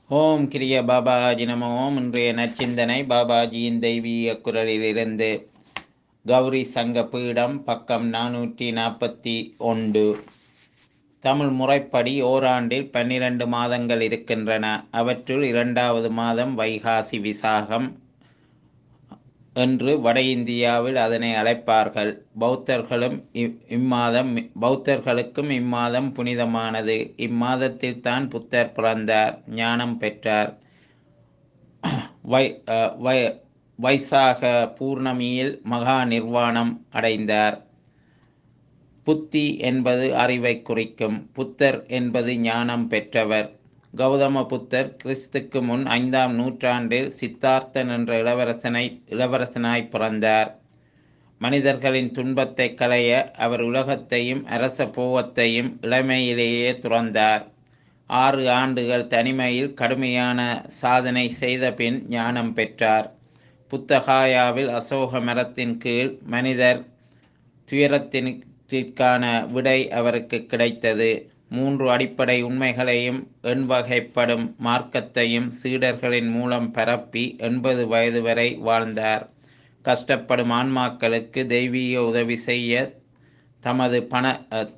ஓம் கிரிய பாபாஜி நம ஓம் இன்றைய நற்சிந்தனை பாபாஜியின் தெய்வீக குரலிலிருந்து கௌரி சங்க பீடம் பக்கம் நானூற்றி நாற்பத்தி ஒன்று தமிழ் முறைப்படி ஓராண்டில் பன்னிரண்டு மாதங்கள் இருக்கின்றன அவற்றுள் இரண்டாவது மாதம் வைகாசி விசாகம் என்று வட இந்தியாவில் அதனை அழைப்பார்கள் பௌத்தர்களும் இ- இம்மாதம் பௌத்தர்களுக்கும் இம்மாதம் புனிதமானது இம்மாதத்தில் தான் புத்தர் பிறந்தார் ஞானம் பெற்றார் வை அஹ், வை வைசாக பூர்ணமியில் மகா நிர்வாணம் அடைந்தார் புத்தி என்பது அறிவை குறிக்கும் புத்தர் என்பது ஞானம் பெற்றவர் கௌதம புத்தர் கிறிஸ்துக்கு முன் ஐந்தாம் நூற்றாண்டில் சித்தார்த்தன் என்ற இளவரசனை இளவரசனாய் பிறந்தார் மனிதர்களின் துன்பத்தை களைய அவர் உலகத்தையும் அரச போவத்தையும் இளமையிலேயே துறந்தார் ஆறு ஆண்டுகள் தனிமையில் கடுமையான சாதனை செய்த பின் ஞானம் பெற்றார் புத்தகாயாவில் அசோக மரத்தின் கீழ் மனிதர் துயரத்திற்கான விடை அவருக்கு கிடைத்தது மூன்று அடிப்படை உண்மைகளையும் எண்வகைப்படும் மார்க்கத்தையும் சீடர்களின் மூலம் பரப்பி எண்பது வயது வரை வாழ்ந்தார் கஷ்டப்படும் ஆன்மாக்களுக்கு தெய்வீக உதவி செய்ய தமது பண அஹ்,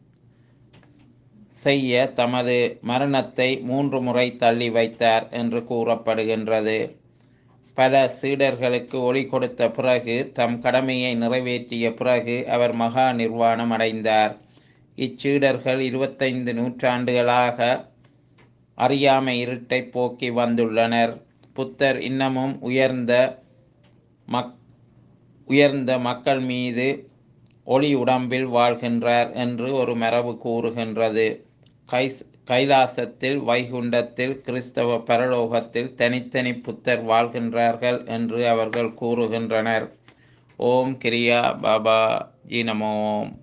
செய்ய தமது மரணத்தை மூன்று முறை தள்ளி வைத்தார் என்று கூறப்படுகின்றது பல சீடர்களுக்கு ஒளி கொடுத்த பிறகு தம் கடமையை நிறைவேற்றிய பிறகு அவர் மகா நிர்வாணம் அடைந்தார் இச்சீடர்கள் இருபத்தைந்து நூற்றாண்டுகளாக அறியாமை இருட்டை போக்கி வந்துள்ளனர் புத்தர் இன்னமும் உயர்ந்த மக் உயர்ந்த மக்கள் மீது ஒளி உடம்பில் வாழ்கின்றார் என்று ஒரு மரபு கூறுகின்றது கைஸ் கைலாசத்தில் வைகுண்டத்தில் கிறிஸ்தவ பரலோகத்தில் தனித்தனி புத்தர் வாழ்கின்றார்கள் என்று அவர்கள் கூறுகின்றனர் ஓம் கிரியா பாபா ஜி நமோம்